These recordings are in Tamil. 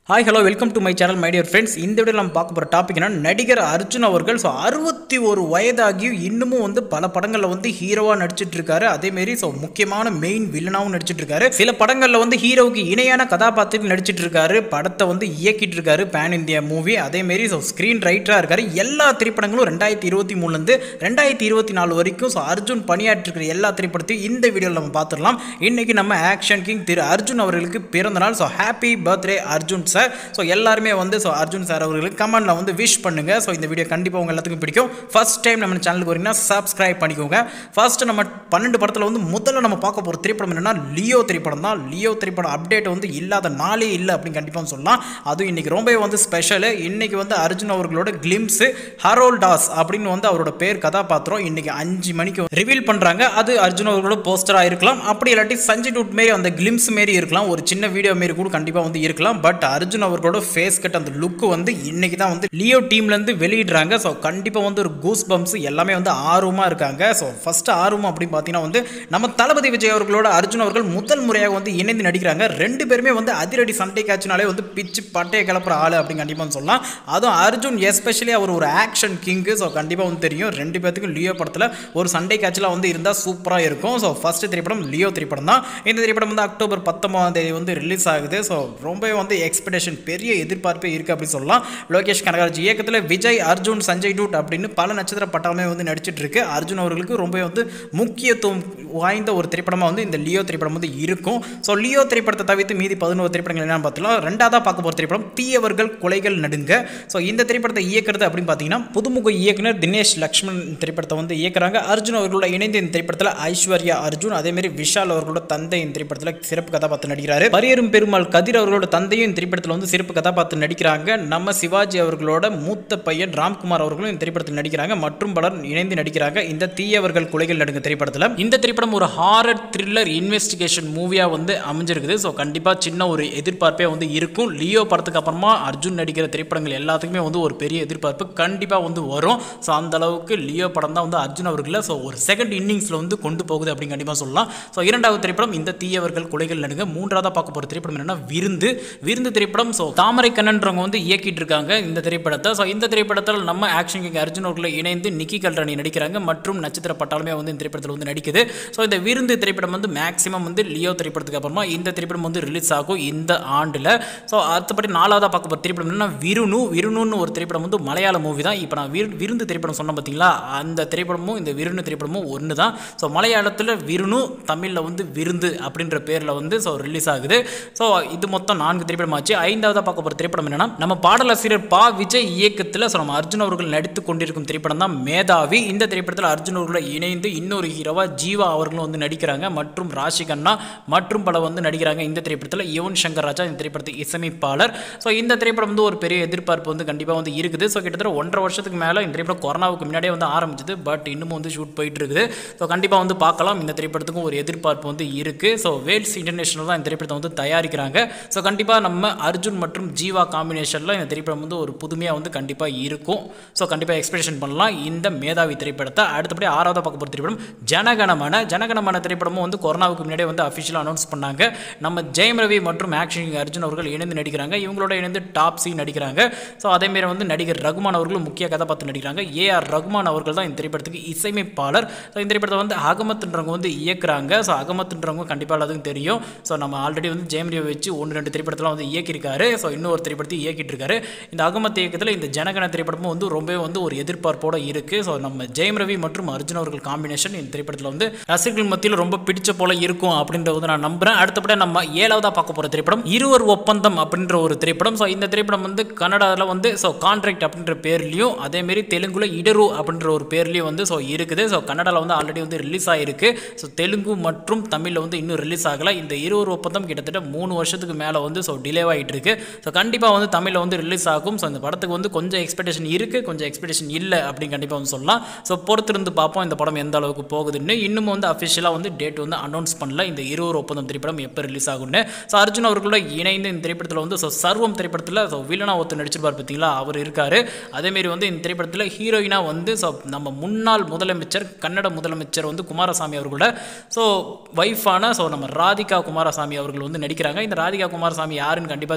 hi hello welcome to my channel my dear friends இந்த வீடியோ நம்ம பார்க்க போகிற டாபிக் என்ன நடிகர் அர்ஜுன் அவர்கள் ஸோ அறுபத்தி ஒரு வயதாகியும் இன்னமும் வந்து பல படங்களில் வந்து ஹீரோவாக நடிச்சிட்டு இருக்காரு அதேமாரி ஸோ முக்கியமான மெயின் வில்லனாகவும் நடிச்சிட்டு இருக்காரு சில படங்களில் வந்து ஹீரோவுக்கு இணையான கதாபாத்திரத்தில் நடிச்சிட்டு இருக்காரு படத்தை வந்து இயக்கிட்டு இருக்காரு பேன் இந்தியா மூவி அதேமாரி ஸோ ஸ்க்ரீன் ரைட்டராக இருக்காரு எல்லா திரைப்படங்களும் ரெண்டாயிரத்தி இருபத்தி மூணுலேருந்து ரெண்டாயிரத்தி இருபத்தி நாலு வரைக்கும் ஸோ அர்ஜுன் பணியாற்றிருக்கிற எல்லா திரைப்படத்தையும் இந்த வீடியோவில் நம்ம பார்த்துடலாம் இன்னைக்கு நம்ம ஆக்ஷன் கிங் திரு அர்ஜுன் அவர்களுக்கு பிறந்த நாள் so happy birthday Arjun sir so எல்லாருமே வந்து ஸோ அர்ஜுன் சார் அவர்களுக்கு கமெண்ட்ல வந்து விஷ் பண்ணுங்க ஸோ இந்த வீடியோ கண்டிப்பாக உங்க எல்லாத்துக்கும் பிடிக்கும் ஃபர்ஸ்ட் டைம் நம்ம சேனலுக்கு வரீங்கன்னா சப்ஸ்கிரைப் பண்ணிக்கோங்க ஃபர்ஸ்ட் நம்ம பன்னெண்டு படத்தில் வந்து முதல்ல நம்ம பார்க்க போகிற திரைப்படம் என்னன்னா லியோ திரைப்படம் தான் லியோ திரைப்படம் அப்டேட் வந்து இல்லாத நாளே இல்லை அப்படின்னு கண்டிப்பாக சொல்லலாம் அதுவும் இன்னைக்கு ரொம்பவே வந்து ஸ்பெஷலு இன்னைக்கு வந்து அர்ஜுன் அவர்களோட கிளிம்ஸு ஹரோல் டாஸ் அப்படின்னு வந்து அவரோட பேர் கதாபாத்திரம் இன்னைக்கு அஞ்சு மணிக்கு ரிவீல் பண்ணுறாங்க அது அர்ஜுன் அவர்களோட போஸ்டராக இருக்கலாம் அப்படி இல்லாட்டி சஞ்சய் டூட் மாரி அந்த கிளிம்ஸ் மாரி இருக்கலாம் ஒரு சின்ன வீடியோ மாரி கூட கண்டிப்பாக வந்து இருக்கலாம் பட் அர்ஜுன் அவர்களோட ஃபேஸ் கட் அந்த லுக் வந்து இன்னைக்கு தான் வந்து லியோ டீம்லேருந்து வெளியிடுறாங்க ஸோ கண்டிப்பாக வந்து ஒரு கூஸ் பம்ப்ஸ் எல்லாமே வந்து ஆர்வமாக இருக்காங்க ஸோ ஃபர்ஸ்ட் ஆர்வம் அப்படின்னு பார்த்தீங்கன்னா வந்து நம்ம தளபதி விஜய் அவர்களோட அர்ஜுன் அவர்கள் முதல் முறையாக வந்து இணைந்து நடிக்கிறாங்க ரெண்டு பேருமே வந்து அதிரடி சண்டை காட்சினாலே வந்து பிச்சு பட்டையை கிளப்புற ஆள் அப்படின்னு கண்டிப்பாக சொல்லலாம் அதுவும் அர்ஜுன் எஸ்பெஷலி அவர் ஒரு ஆக்ஷன் கிங்கு ஸோ கண்டிப்பாக வந்து தெரியும் ரெண்டு பேத்துக்கும் லியோ படத்தில் ஒரு சண்டை காட்சிலாம் வந்து இருந்தால் சூப்பராக இருக்கும் ஸோ ஃபர்ஸ்ட் திரைப்படம் லியோ திரைப்படம் தான் இந்த திரைப்படம் வந்து அக்டோபர் பத்தொன்பதாம் தேதி வந்து ரிலீஸ் ஆகுது ஸோ ரொம்பவே வந்து எக்ஸ்பெக்டேஷன் பெரிய எதிர்பார்ப்பே இருக்குது அப்படின்னு சொல்லலாம் லோகேஷ் கனகராஜ் இயக்கத்தில் விஜய் அர்ஜுன் சஞ்சய் டூட் அப்படின்னு பல நட்சத்திர பட்டாளமே வந்து நடிச்சிட்டு இருக்கு அர்ஜுன் அவர்களுக்கு ரொம்பவே வந்து முக்கியத்துவம் வாய்ந்த ஒரு திரைப்படமாக வந்து இந்த லியோ திரைப்படம் வந்து இருக்கும் ஸோ லியோ திரைப்படத்தை தவிர்த்து மீதி பதினோரு திரைப்படங்கள் என்னன்னு பார்த்தலாம் ரெண்டாவதாக பார்க்க போகிற திரைப்படம் தீயவர்கள் கொலைகள் நடுங்க ஸோ இந்த திரைப்படத்தை இயக்குறது அப்படின்னு பார்த்தீங்கன்னா புதுமுக இயக்குனர் தினேஷ் லக்ஷ்மண் திரைப்படத்தை வந்து இயக்குறாங்க அர்ஜுன் அவர்களோட இணைந்து இந்த திரைப்படத்தில் ஐஸ்வர்யா அர்ஜுன் அதேமாரி விஷால் அவர்களோட தந்தை இந்த திரைப்படத்தில் சிறப்பு கதாபாத்திரம் நடிக்கிறாரு பரியரும் பெருமாள் கதிர் அவர்களோட தந்தையும் இந்த திரைப்படத்தில் வந்து சிறப்பு கதாபாத்திரம் நடிக்கிறாங்க நம்ம சிவாஜி அவர்களோட மூத்த பையன் ராம்குமார் அவர்களும் இந்த திரைப்படத்தில் நடிக்கிறாங்க மற்றும் பலர் இணைந்து நடிக்கிறாங்க இந்த தீயவர்கள் கொலைகள் நடுங்க திரைப்படத்தில் இந்த திரைப்படம் ஒரு ஹாரர் த்ரில்லர் இன்வெஸ்டிகேஷன் மூவியாக வந்து அமைஞ்சிருக்குது ஸோ கண்டிப்பாக சின்ன ஒரு எதிர்பார்ப்பே வந்து இருக்கும் லியோ படத்துக்கு அப்புறமா அர்ஜுன் நடிக்கிற திரைப்படங்கள் எல்லாத்துக்குமே வந்து ஒரு பெரிய எதிர்பார்ப்பு கண்டிப்பாக வந்து வரும் ஸோ அந்த அளவுக்கு லியோ படம் தான் வந்து அர்ஜுன் அவர்களை ஸோ ஒரு செகண்ட் இன்னிங்ஸில் வந்து கொண்டு போகுது அப்படின்னு கண்டிப்பாக சொல்லலாம் ஸோ இரண்டாவது திரைப்படம் இந்த தீயவர்கள் கொலைகள் நடுங்க மூன்றாவதாக பார்க்க போகிற திரைப்படம் என்னன்னா விருந்து விருந்து திரைப்படம் ஸோ தாமரை கண்ணன்றவங்க வந்து இயக்கிட்டு இருக்காங்க இந்த திரைப்படத்தை ஸோ இந்த திரைப்படத்தில் நம்ம ஆக்ஷன் கிங் அர்ஜுன் அவர்களை இணைந்து நிக்கி கல்ராணி நடிக்கிறாங்க மற்றும் நட்சத்திர பட்டாலுமே வந்து இந்த திரைப்படத்தில் வந்து நடிக்குது ஸோ இந்த விருந்து திரைப்படம் வந்து மேக்ஸிமம் வந்து லியோ திரைப்படத்துக்கு அப்புறமா இந்த திரைப்படம் வந்து ரிலீஸ் ஆகும் இந்த ஆண்டில் ஸோ அடுத்தபடி நாலாவதாக பார்க்க போகிற திரைப்படம் என்னன்னா விருணு விருணுன்னு ஒரு திரைப்படம் வந்து மலையாள மூவி தான் இப்போ நான் விரு விருந்து திரைப்படம் சொன்னேன் பார்த்தீங்களா அந்த திரைப்படமும் இந்த விருணு திரைப்படமும் ஒன்று தான் ஸோ மலையாளத்தில் விருணு தமிழில் வந்து விருந்து அப்படின்ற பேரில் வந்து ஸோ ரிலீஸ் ஆகுது ஸோ இது மொத்தம் நான்கு திரைப்படம் ஆச்சு ஐந்தாவதாக பார்க்க போகிற திரைப்படம் என்னன்னா நம்ம பாடலாசிரியர் பா விஜய் இயக்கத்தில் ஸோ நம்ம அர்ஜுன் அவர்கள் நடித்து கொண்டிருக்கும் திரைப்படம் தான் மேதாவி இந்த திரைப்படத்தில் அர்ஜுன் அவர்களை இணைந்து இன்னொரு ஹீரோவா ஜீவா அவர்களும் வந்து நடிக்கிறாங்க மற்றும் ராஷி கண்ணா மற்றும் பல வந்து நடிக்கிறாங்க இந்த திரைப்படத்தில் யுவன் சங்கர் ராஜா இந்த திரைப்படத்துக்கு இசையமைப்பாளர் ஸோ இந்த திரைப்படம் வந்து ஒரு பெரிய எதிர்பார்ப்பு வந்து கண்டிப்பாக வந்து இருக்குது ஸோ கிட்டத்தட்ட ஒன்றரை வருஷத்துக்கு மேலே இந்த திரைப்படம் கொரோனாவுக்கு முன்னாடியே வந்து ஆரம்பிச்சது பட் இன்னமும் வந்து ஷூட் போயிட்டு இருக்குது ஸோ கண்டிப்பாக வந்து பார்க்கலாம் இந்த திரைப்படத்துக்கும் ஒரு எதிர்பார்ப்பு வந்து இருக்குது ஸோ வேல்ஸ் இன்டர்நேஷனல் தான் இந்த திரைப்படத்தை வந்து தயாரிக்கிறாங்க ஸோ கண்டிப்பாக நம்ம அர்ஜுன் மற்றும் ஜீவா காம்பினேஷனில் இந்த திரைப்படம் வந்து ஒரு புதுமையாக வந்து கண்டிப்பாக இருக்கும் ஸோ கண்டிப்பாக எக்ஸ்பெக்டேஷன் பண்ணலாம் இந்த மேதாவி திரைப்படத்தை அடுத்தபடி ஆறாவது பார்க்க போகிற திரைப்படம் ஜனகணமன ஜனகணமன திரைப்படமும் வந்து கொரோனாவுக்கு முன்னாடியே வந்து அஃபிஷியலாக அனௌன்ஸ் பண்ணாங்க நம்ம ஜெயம் ரவி மற்றும் ஆக்ஷன் அர்ஜுன் அவர்கள் இணைந்து நடிக்கிறாங்க இவங்களோட இணைந்து டாப் சி நடிக்கிறாங்க ஸோ அதேமாரி வந்து நடிகர் ரகுமான் அவர்களும் முக்கிய கதாபாத்திரம் நடிக்கிறாங்க ஏஆர் ரகுமான் அவர்கள் தான் இந்த திரைப்படத்துக்கு இசையமைப்பாளர் ஸோ இந்த திரைப்படத்தை வந்து அகமத்துன்றவங்க வந்து இயக்குறாங்க ஸோ அகமத்துன்றவங்க கண்டிப்பாக எல்லாத்துக்கும் தெரியும் ஸோ நம்ம ஆல்ரெடி வந்து ஜெயம் ரவி வச்சு ஒன்று ரெண்டு திரைப்படத்தெல்லாம் வந்து இயக்கியிருக்காரு ஸோ இன்னொரு திரைப்படத்தை இயக்கிட்டு இருக்காரு இந்த அகமத் இயக்கத்தில் இந்த ஜனகண திரைப்படமும் வந்து ரொம்பவே வந்து ஒரு எதிர்பார்ப்போட இருக்குது ஸோ நம்ம ஜெயம் ரவி மற்றும் அர்ஜுன் அவர்கள் காம்பினேஷன் இந்த திரைப்படத்தில் வந்து ரசிகர்கள் மத்தியில் ரொம்ப பிடிச்ச போல இருக்கும் அப்படின்றத வந்து நான் நம்புறேன் அடுத்தபடி நம்ம ஏழாவதாக பார்க்க போகிற திரைப்படம் இருவர் ஒப்பந்தம் அப்படின்ற ஒரு திரைப்படம் ஸோ இந்த திரைப்படம் வந்து கன்னடாவில் வந்து ஸோ கான்ட்ராக்ட் அப்படின்ற பேர்லையும் அதேமாரி தெலுங்குல இடரு அப்படின்ற ஒரு பேர்லையும் வந்து ஸோ இருக்குது ஸோ கன்னடாவில் வந்து ஆல்ரெடி வந்து ரிலீஸ் ஆகிருக்கு ஸோ தெலுங்கு மற்றும் தமிழில் வந்து இன்னும் ரிலீஸ் ஆகலை இந்த இருவர் ஒப்பந்தம் கிட்டத்தட்ட மூணு வருஷத்துக்கு மேலே வந்து ஸோ டிலே ஆகிட்டு இருக்கு ஸோ கண்டிப்பாக வந்து தமிழில் வந்து ரிலீஸ் ஆகும் ஸோ இந்த படத்துக்கு வந்து கொஞ்சம் எக்ஸ்பெக்டேஷன் இருக்குது கொஞ்சம் எக்ஸ்பெக்டேஷன் இல்லை அப்படின்னு கண்டிப்பாக வந்து சொல்லலாம் ஸோ பொறுத்திருந்து பார்ப்போம் இந்த படம் எந்த அளவுக்கு போகுதுன்னு இன்னும் வந்து அஃபிஷியலாக வந்து டேட் வந்து அனௌன்ஸ் பண்ணல இந்த இருவர் ஒப்பந்தம் திரைப்படம் எப்போ ரிலீஸ் ஆகும்னு ஸோ அர்ஜுன் அவர்களோட இணைந்து இந்த திரைப்படத்தில் வந்து ஸோ சர்வம் திரைப்படத்தில் ஸோ வில்லனா ஒருத்தர் நடிச்சிருப்பார் பார்த்தீங்களா அவர் இருக்கார் அதேமாரி வந்து இந்த திரைப்படத்தில் ஹீரோயினாக வந்து ஸோ நம்ம முன்னாள் முதலமைச்சர் கன்னட முதலமைச்சர் வந்து குமாரசாமி அவர்களோட ஸோ ஒய்ஃபான ஸோ நம்ம ராதிகா குமாரசாமி அவர்கள் வந்து நடிக்கிறாங்க இந்த ராதிகா குமாரசாமி யாருன்னு கண்டிப்பாக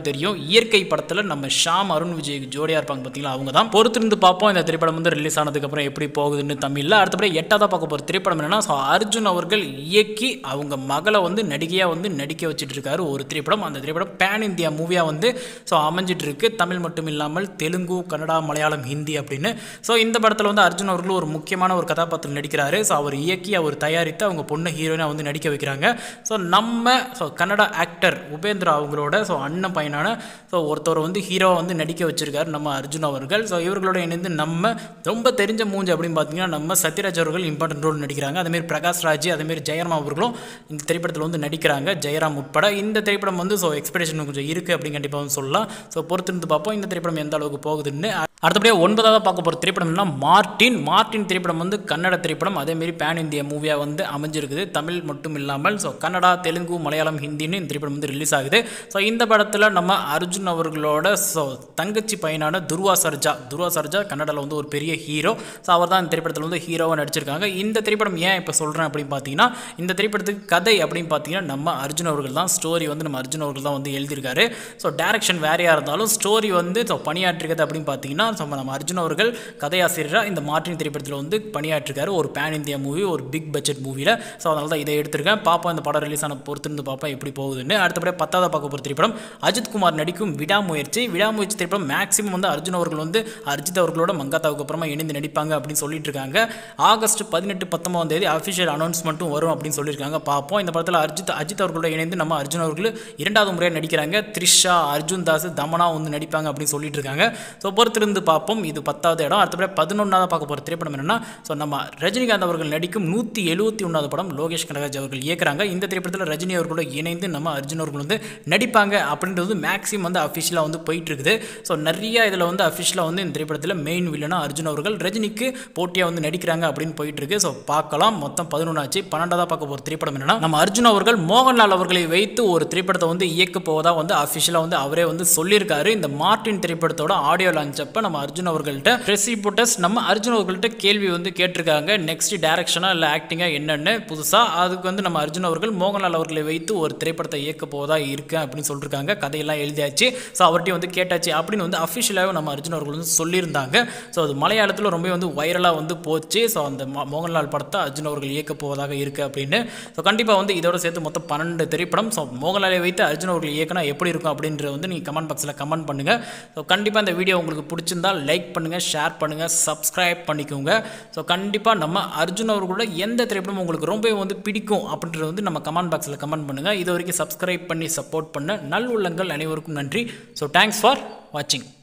கண்டிப்பாக தெரியும் இயற்கை படத்தில் நம்ம ஷாம் அருண் விஜய் ஜோடியாக இருப்பாங்க பார்த்தீங்களா அவங்க தான் பொறுத்திருந்து பார்ப்போம் இந்த திரைப்படம் வந்து ரிலீஸ் ஆனதுக்கப்புறம் எப்படி போகுதுன்னு தமிழில் அடுத்தபடி எட்டாவதாக பார்க்க போகிற திரைப்படம் என்னன்னா ஸோ அர்ஜுன் அவர்கள் இயக்கி அவங்க மகளை வந்து நடிகையாக வந்து நடிக்க வச்சுட்டு இருக்காரு ஒரு திரைப்படம் அந்த திரைப்படம் பேன் இந்தியா மூவியாக வந்து ஸோ அமைஞ்சிட்டு இருக்கு தமிழ் மட்டும் இல்லாமல் தெலுங்கு கன்னடா மலையாளம் ஹிந்தி அப்படின்னு ஸோ இந்த படத்தில் வந்து அர்ஜுன் அவர்கள் ஒரு முக்கியமான ஒரு கதாபாத்திரம் நடிக்கிறாரு ஸோ அவர் இயக்கி அவர் தயாரித்து அவங்க பொண்ணு ஹீரோயினாக வந்து நடிக்க வைக்கிறாங்க ஸோ நம்ம ஸோ கன்னடா ஆக்டர் உபேந்திரா அவங்களோட ஸோ அண்ணன் பையனான ஸோ ஒருத்தர் வந்து ஹீரோவை வந்து நடிக்க வச்சிருக்காரு நம்ம அர்ஜுன் அவர்கள் ஸோ இவர்களோட இணைந்து நம்ம ரொம்ப தெரிஞ்ச மூஞ்சி அப்படின்னு பார்த்தீங்கன்னா நம்ம சத்யராஜ் அவர்கள் இம்பார்ட்டன்ட் ரோல் நடிக்கிறாங்க அதேமாரி பிரகாஷ் ராஜ் அதேமாரி ஜெயராம் அவர்களும் இந்த திரைப்படத்தில் வந்து நடிக்கிறாங்க ஜெயராம் உட்பட இந்த திரைப்படம் வந்து ஸோ எக்ஸ்பெக்டேஷன் கொஞ்சம் இருக்குது அப்படின்னு கண்டிப்பாக வந்து சொல்லலாம் ஸோ பொறுத்திருந்து பார்ப்போம் இந்த திரைப்படம் எந்த அளவுக்கு போகுதுன்னு அடுத்தபடியாக ஒன்பதாவது பார்க்க போகிற திரைப்படம் என்ன மார்டின் மார்டின் திரைப்படம் வந்து கன்னட திரைப்படம் அதேமாரி பேன் இந்தியா மூவியாக வந்து அமைஞ்சிருக்குது தமிழ் மட்டும் இல்லாமல் ஸோ கன்னடா தெலுங்கு மலையாளம் ஹிந்தின்னு இந்த திரைப்படம் வந்து ரிலீஸ் ஆகுது ஸோ இந்த படத்தில் நம்ம அர்ஜுன் அவர்களோட ஸோ தங்கச்சி பையனான துர்வா சர்ஜா துர்வா சர்ஜா கன்னடாவில் வந்து ஒரு பெரிய ஹீரோ ஸோ அவர் தான் இந்த திரைப்படத்தில் வந்து ஹீரோவாக நடிச்சிருக்காங்க இந்த திரைப்படம் ஏன் இப்போ சொல்கிறேன் அப்படின்னு பார்த்தீங்கன்னா இந்த திரைப்படத்துக்கு கதை அப்படின்னு பார்த்தீங்கன்னா நம்ம அர்ஜுன் அவர்கள் தான் ஸ்டோரி வந்து நம்ம அர்ஜுன் அவர்கள் தான் வந்து எழுதியிருக்காரு ஸோ டேரக்ஷன் வேறையாக இருந்தாலும் ஸ்டோரி வந்து ஸோ பணியாற்றிருக்கிறது அப்படின்னு பார்த்தீங்கன்னா ஸோ நம்ம அர்ஜுன் அவர்கள் கதையாசிரியராக இந்த மார்டின் திரைப்படத்தில் வந்து பணியாற்றிருக்காரு ஒரு பேன் இந்தியா மூவி ஒரு பிக் பட்ஜெட் மூவியில் ஸோ அதனால தான் இதை எடுத்திருக்கேன் பார்ப்போம் இந்த படம் ரிலீஸ் ஆன பொறுத்திருந்து பார்ப்போம் எப்படி போகுதுன்னு அடுத்தபடியாக பத்தாவது பார்க்க போகிற திரைப்படம் அஜித் குமார் நடிக்கும் விடாமுயற்சி விடாமுயற்சி திரைப்படம் மேக்ஸிமம் வந்து அர்ஜுன் அவர்கள் வந்து அர்ஜித் அவர்களோட மங்காத்தாவுக்கு அப்புறமா இணைந்து நடிப்பாங்க அப்படின்னு சொல்லிட்டு இருக்காங்க ஆகஸ்ட் பதினெட்டு பத்தொன்பதாம் தேதி அஃபிஷியல் அனௌன்ஸ்மெண்ட்டும் வரும் அப்படின்னு சொல்லியிருக்காங்க பார்ப்போம் இந்த படத்தில் அர்ஜித் அஜித் அவர்களோட இணைந்து நம்ம அர்ஜுன் அவர்கள் இரண்டாவது முறையாக நடிக்கிறாங்க த்ரிஷா அர்ஜுன் தாஸ் தமனா வந்து நடிப்பாங்க அப்படின்னு சொல்லிட்டு இருக்காங்க ஸோ பொறுத்திருந்து பார்ப்போம் இது பத்தாவது இடம் அடுத்தபடி பதினொன்றாவது பார்க்க போகிற திரைப்படம் என்னன்னா ஸோ நம்ம ரஜினிகாந்த் அவர்கள் நடிக்கும் நூற்றி எழுபத்தி ஒன்றாவது படம் லோகேஷ் கனகராஜ் அவர்கள் இயக்குறாங்க இந்த திரைப்படத்தில் ரஜினி அவர்களோட இணைந்து நம்ம அர்ஜுன் அவர்கள் வந்து நடிப்பாங்க அப்படின்றது மேக்ஸிமம் வந்து அஃபிஷியலாக வந்து போயிட்டு இருக்குது ஸோ நிறைய இதில் வந்து அஃபிஷியலாக வந்து இந்த திரைப்படத்தில் மெயின் வில்லனாக அர்ஜுன் அவர்கள் ரஜினிக்கு போட்டியாக வந்து நடிக்கிறாங்க அப்படின்னு போயிட்டு இருக்கு ஸோ பார்க்கலாம் மொத்தம் பதினொன்றாச்சு பன்னெண்டாவதாக பார்க்க போகிற திரைப்படம் என்னன்னா நம்ம அர்ஜுன் அவர்கள் மோகன்லால் அவர்களை வைத்து ஒரு திரைப்படத்தை வந்து இயக்க போவதா வந்து அஃபிஷியலாக வந்து அவரே வந்து சொல்லியிருக்காரு இந்த மார்டின் திரைப்படத்தோட ஆடியோ லான்ச் அப்போ நம்ம அர்ஜுன் அவர்கள்ட்ட ப்ரெஸ் ரிப்போர்ட்டர்ஸ் நம்ம அர்ஜுன் அவர்கள்ட்ட கேள்வி வந்து கேட்டிருக்காங்க நெக்ஸ்ட் டேரக்ஷனாக இல்லை ஆக்டிங்காக என்னென்னு புதுசாக அதுக்கு வந்து நம்ம அர்ஜுன் அவர்கள் மோகன்லால் அவர்களை வைத்து ஒரு திரைப்படத்தை இயக்க போவதா இருக்கேன் அப்படின்னு சொல்லியிருக்காங்க கதையெல்லாம் எழுதியாச்சு ஸோ அவர்கிட்ட வந்து கேட்டாச்சு அப்படின்னு வந்து அஃபிஷியலாகவே நம்ம அர்ஜுன் அவர்கள் வந்து சொல்லியிருந்தாங்க ஸோ அது மலையாளத்தில் ரொம்ப வந்து வைரலாக வந்து போச்சு ஸோ அந்த மோ- மோகன்லால் படத்தை அர்ஜுன் அவர்கள் இயக்க போவதாக இருக்குது அப்படின்னு ஸோ கண்டிப்பாக வந்து இதோட சேர்த்து மொத்தம் பன்னெண்டு திரைப்படம் ஸோ மோகன்லாலை வைத்து அர்ஜுன் அவர்கள் இயக்கினா எப்படி இருக்கும் அப்படின்றது வந்து நீங்கள் கமெண்ட் பாக்ஸில் கமெண்ட் பண்ணுங்கள் ஸோ கண்டிப்பாக இந்த வீடியோ உங்களுக்கு பிடிச்சிருந்தால் லைக் பண்ணுங்கள் ஷேர் பண்ணுங்கள் சப்ஸ்கிரைப் பண்ணிக்கோங்க ஸோ கண்டிப்பாக நம்ம அர்ஜுன் அவர்களோட எந்த திரைப்படம் உங்களுக்கு ரொம்பவே வந்து பிடிக்கும் அப்படின்றது வந்து நம்ம கமெண்ட் பாக்ஸில் கமெண்ட் பண்ணுங்கள் இது வரைக்கும் சப்ஸ்கிரைப் பண்ணி சப்போர்ட் பண்ண நல் உள்ளங்கள் அனைவருக்கும் நன்றி ஸோ தேங்க்ஸ் ஃபார் வாட்சிங்